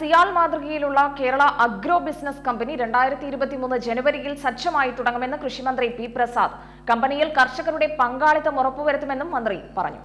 സിയാൽ മാതൃകയിലുള്ള Kerala agro business company രണ്ടായിരത്തി ഇരുപത്തിമൂന്ന് ജനുവരിയിൽ സജ്ജമായി തുടങ്ങുമെന്ന് കൃഷിമന്ത്രി പി പ്രസാദ് കമ്പനിയിൽ കർഷകരുടെ പങ്കാളിത്തം ഉറപ്പുവരുത്തുമെന്നും മന്ത്രി പറഞ്ഞു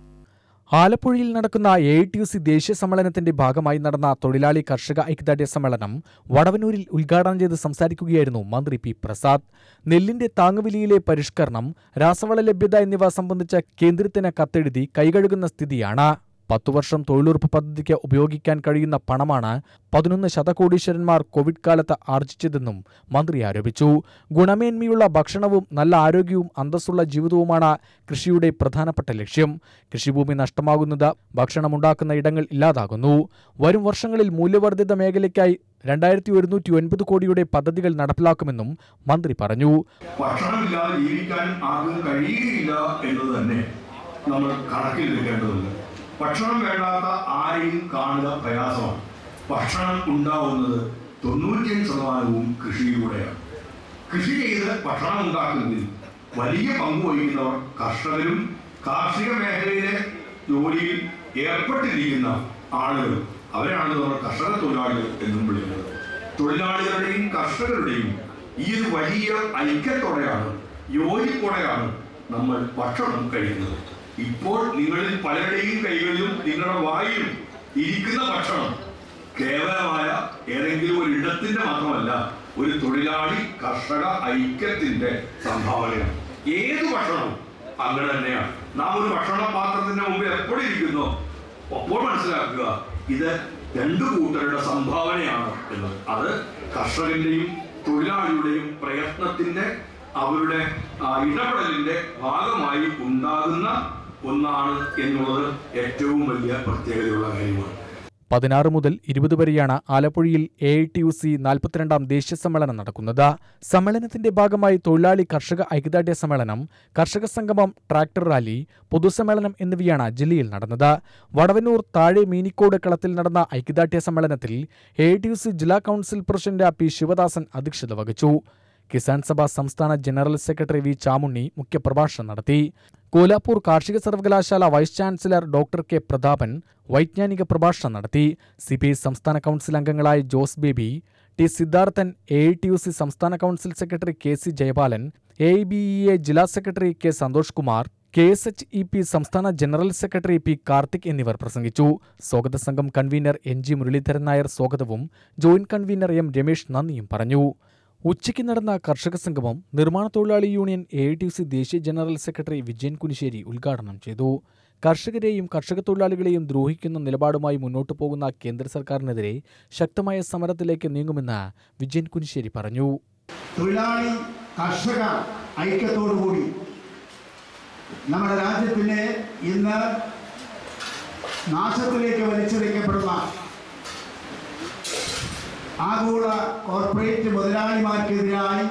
ആലപ്പുഴയിൽ നടക്കുന്ന എ ടി യു സി ദേശീയ സമ്മേളനത്തിന്റെ ഭാഗമായി നടന്ന തൊഴിലാളി കർഷക ഐക്യദാർഢ്യ സമ്മേളനം വടവനൂരിൽ ഉദ്ഘാടനം ചെയ്ത് സംസാരിക്കുകയായിരുന്നു മന്ത്രി പി പ്രസാദ് നെല്ലിന്റെ താങ്ങുവിലയിലെ പരിഷ്കരണം രാസവള ലഭ്യത എന്നിവ സംബന്ധിച്ച കേന്ദ്രത്തിന് കത്തെഴുതി കൈകഴുകുന്ന സ്ഥിതിയാണ് പത്തു വർഷം തൊഴിലുറപ്പ് പദ്ധതിക്ക് ഉപയോഗിക്കാൻ കഴിയുന്ന പണമാണ് പതിനൊന്ന് ശതകോടീശ്വരന്മാർ കോവിഡ് കാലത്ത് ആർജിച്ചതെന്നും മന്ത്രി ആരോപിച്ചു ഗുണമേന്മയുള്ള ഭക്ഷണവും നല്ല ആരോഗ്യവും അന്തസ്സുള്ള ജീവിതവുമാണ് കൃഷിയുടെ പ്രധാനപ്പെട്ട ലക്ഷ്യം കൃഷിഭൂമി നഷ്ടമാകുന്നത് ഭക്ഷണമുണ്ടാക്കുന്ന ഇടങ്ങൾ ഇല്ലാതാകുന്നു വരും വർഷങ്ങളിൽ മൂല്യവർദ്ധിത മേഖലയ്ക്കായി രണ്ടായിരത്തി ഒരുന്നൂറ്റി ഒൻപത് കോടിയുടെ പദ്ധതികൾ നടപ്പിലാക്കുമെന്നും മന്ത്രി പറഞ്ഞു ഭക്ഷണമില്ലാതെ ജീവിക്കാൻ ആർക്കും കഴിയുകയില്ല എന്നത് തന്നെ നമ്മൾ കണക്കിലെടുക്കേണ്ടതുണ്ട് ഭക്ഷണം വേണ്ടാത്ത ആരെയും കാണുക പ്രയാസമാണ് ഭക്ഷണം ഉണ്ടാവുന്നത് തൊണ്ണൂറ്റിയഞ്ച് ശതമാനവും കൃഷിയിലൂടെയാണ് കൃഷി ചെയ്ത് ഭക്ഷണം ഉണ്ടാക്കുന്നതിൽ വലിയ പങ്ക് വഹിക്കുന്നവർ കർഷകരും കാർഷിക മേഖലയിലെ ജോലിയിൽ ഏർപ്പെട്ടിരിക്കുന്ന ആളുകൾ അവരാണ് നമ്മൾ കർഷക തൊഴിലാളികൾ എന്നും വിളിക്കുന്നത് തൊഴിലാളികളുടെയും കർഷകരുടെയും ഈ ഒരു വലിയ ഐക്യത്തോടെയാണ് യോജിപ്പോടെയാണ് നമ്മൾ ഭക്ഷണം കഴിക്കുന്നത് ഇപ്പോൾ നിങ്ങളിൽ പലരുടെയും കൈകളിലും നിങ്ങളുടെ വായിലും ഇരിക്കുന്ന ഭക്ഷണം കേവലമായ ഏതെങ്കിലും ഒരു ഇടത്തിന്റെ മാത്രമല്ല ഒരു തൊഴിലാളി കർഷക ഐക്യത്തിന്റെ സംഭാവനയാണ് ഏത് ഭക്ഷണവും അങ്ങനെ തന്നെയാണ് നാം ഒരു ഭക്ഷണ പാത്രത്തിന്റെ മുമ്പിൽ എപ്പോഴും ഇരിക്കുന്നോ അപ്പോൾ മനസ്സിലാക്കുക ഇത് രണ്ടു കൂട്ടരുടെ സംഭാവനയാണ് എന്ന് അത് കർഷകന്റെയും തൊഴിലാളിയുടെയും പ്രയത്നത്തിന്റെ അവരുടെ ആ, ഇടപെടലിന്റെ ഭാഗമായി ഉണ്ടാകുന്ന ഒന്നാണ് എന്നുള്ളത് ഏറ്റവും വലിയ പ്രത്യേകതയുള്ള കാര്യമാണ് പതിനാറ് മുതൽ ഇരുപത് വരെയാണ് ആലപ്പുഴയിൽ A I T U C നാൽപ്പത്തിരണ്ടാം ദേശീയ സമ്മേളനം നടക്കുന്നത് സമ്മേളനത്തിന്റെ ഭാഗമായി തൊഴിലാളി കർഷക ഐക്യദാർഢ്യ സമ്മേളനം കർഷക സംഗമം ട്രാക്ടർ റാലി പൊതുസമ്മേളനം എന്നിവയാണ് ജില്ലയിൽ നടന്നത് വടവന്നൂർ താഴെ മീനിക്കോട് കളത്തിൽ നടന്ന ഐക്യദാർഢ്യ സമ്മേളനത്തിൽ A I T U C ജില്ലാ കൌൺസിൽ പ്രസിഡന്റ് പി ശിവദാസൻ അധ്യക്ഷത വഹിച്ചു കിസാൻ സഭ സംസ്ഥാന ജനറൽ സെക്രട്ടറി വി ചാമുണ്ണി മുഖ്യപ്രഭാഷണം നടത്തി കോലാപ്പൂർ കാർഷിക സർവകലാശാല vice chancellor doctor K Prathapan വൈജ്ഞാനിക പ്രഭാഷണം നടത്തി സി പി ഐ സംസ്ഥാന കൗൺസിൽ അംഗങ്ങളായ Jose Baby T Siddharthan A I T U C സംസ്ഥാന council secretary K C Jayapalan A I B E A ജില്ലാ secretary K Santhosh Kumar K S H E P സംസ്ഥാന ജനറൽ സെക്രട്ടറി പി കാർത്തിക് എന്നിവർ പ്രസംഗിച്ചു സ്വാഗത സംഘം convener N G Muraleedharan Nair സ്വാഗതവും ജോയിന്റ് കൺവീനർ എം രമേശ് നന്ദിയും പറഞ്ഞു ഉച്ചയ്ക്ക് നടന്ന കർഷക സംഗമം നിർമ്മാണ തൊഴിലാളി union A I T C ദേശീയ ജനറൽ സെക്രട്ടറി വിജയൻ കുനിശ്ശേരി ഉദ്ഘാടനം ചെയ്തു കർഷകരെയും കർഷക തൊഴിലാളികളെയും ദ്രോഹിക്കുന്ന നിലപാടുമായി മുന്നോട്ടു പോകുന്ന കേന്ദ്ര സർക്കാരിനെതിരെ ശക്തമായ സമരത്തിലേക്ക് നീങ്ങുമെന്ന് വിജയൻ കുനിശ്ശേരി പറഞ്ഞു തൊഴിലാളി കർഷക ഐക്യത്തോടുകൂടി നമ്മുടെ രാജ്യത്തിനെ ഇന്ന് നാശത്തിലേക്ക് വലിച്ചെറിക്കപ്പെടുന്ന ആഗോള കോർപ്പറേറ്റ് മുതലാളിമാർക്കെതിരായി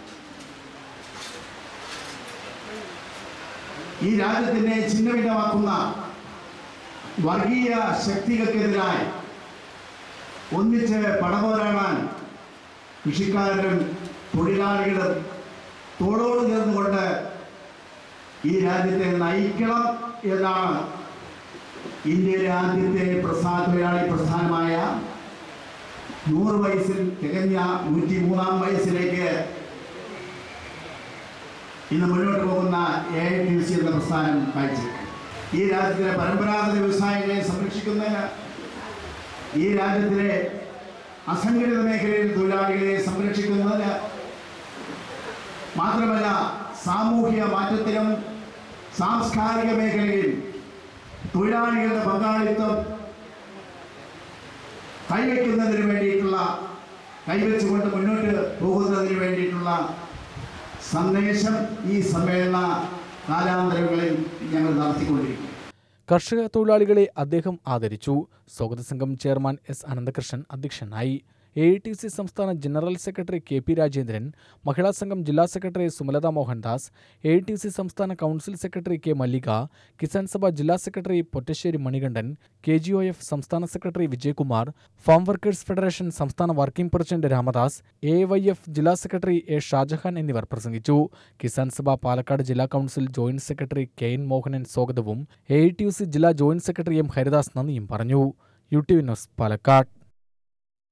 ഈ രാജ്യത്തിനെ ഛിന്നഭിന്നമാക്കുന്ന വർഗീയ ശക്തികൾക്കെതിരായി ഒന്നിച്ച് പടപോരാടാൻ കൃഷിക്കാരനും തൊഴിലാളികളും തോളോട് ചേർന്നുകൊണ്ട് ഈ രാജ്യത്തെ നയിക്കണം എന്നാണ് ഇന്ത്യയിലെ ആദ്യത്തെ പ്രസ്ഥാന തൊഴിലാളി പ്രസ്ഥാനമായ നൂറ് വയസ്സിൽ തികഞ്ഞ നൂറ്റി മൂന്നാം വയസ്സിലേക്ക് ഇന്ന് മുന്നോട്ട് പോകുന്ന എ ഐ ടി സി എന്ന പ്രസ്ഥാനം കാഴ്ച ഈ രാജ്യത്തിലെ പരമ്പരാഗത വ്യവസായങ്ങളെ സംരക്ഷിക്കുന്നതിന് ഈ രാജ്യത്തിലെ അസംഘടിത മേഖലയിൽ തൊഴിലാളികളെ സംരക്ഷിക്കുന്നതിന് മാത്രമല്ല സാമൂഹിക മാറ്റത്തിനും സാംസ്കാരിക മേഖലയിൽ തൊഴിലാളികളുടെ പങ്കാളിത്തം കൈവയ്ക്കുന്നതിന് വേണ്ടിയിട്ടുള്ള കൈവച്ചുകൊണ്ട് മുന്നോട്ട് പോകുന്നതിന് വേണ്ടിയിട്ടുള്ള സന്ദേശം ഈ സമ്മേളന കാലാന്തരങ്ങളിൽ ഞങ്ങൾ നടത്തിക്കൊണ്ടിരിക്കും കർഷക തൊഴിലാളികളെ അദ്ദേഹം ആദരിച്ചു സ്വാഗത സംഘം ചെയർമാൻ എസ് അനന്തകൃഷ്ണൻ അധ്യക്ഷനായി എ ഐ ടി സി സംസ്ഥാന general secretary K P Rajendran Mahila Sangham ജില്ലാ secretary Sumalatha Mohandas A I T C സംസ്ഥാന council secretary K Mallika Kisan Sabha ജില്ലാ secretary Pottassery Manikandan K G O F സംസ്ഥാന secretary Vijayakumar farm workers federation സംസ്ഥാന working president Ramadas A Y F ജില്ലാ secretary A Shajahan എന്നിവർ പ്രസംഗിച്ചു കിസാൻ സഭ പാലക്കാട് ജില്ലാ council joint secretary K N Mohanan സ്വാഗതവും A I T U C ജില്ലാ ജോയിന്റ് സെക്രട്ടറി എം ഹരിദാസ് നന്ദിയും പറഞ്ഞു U T V news Palakkad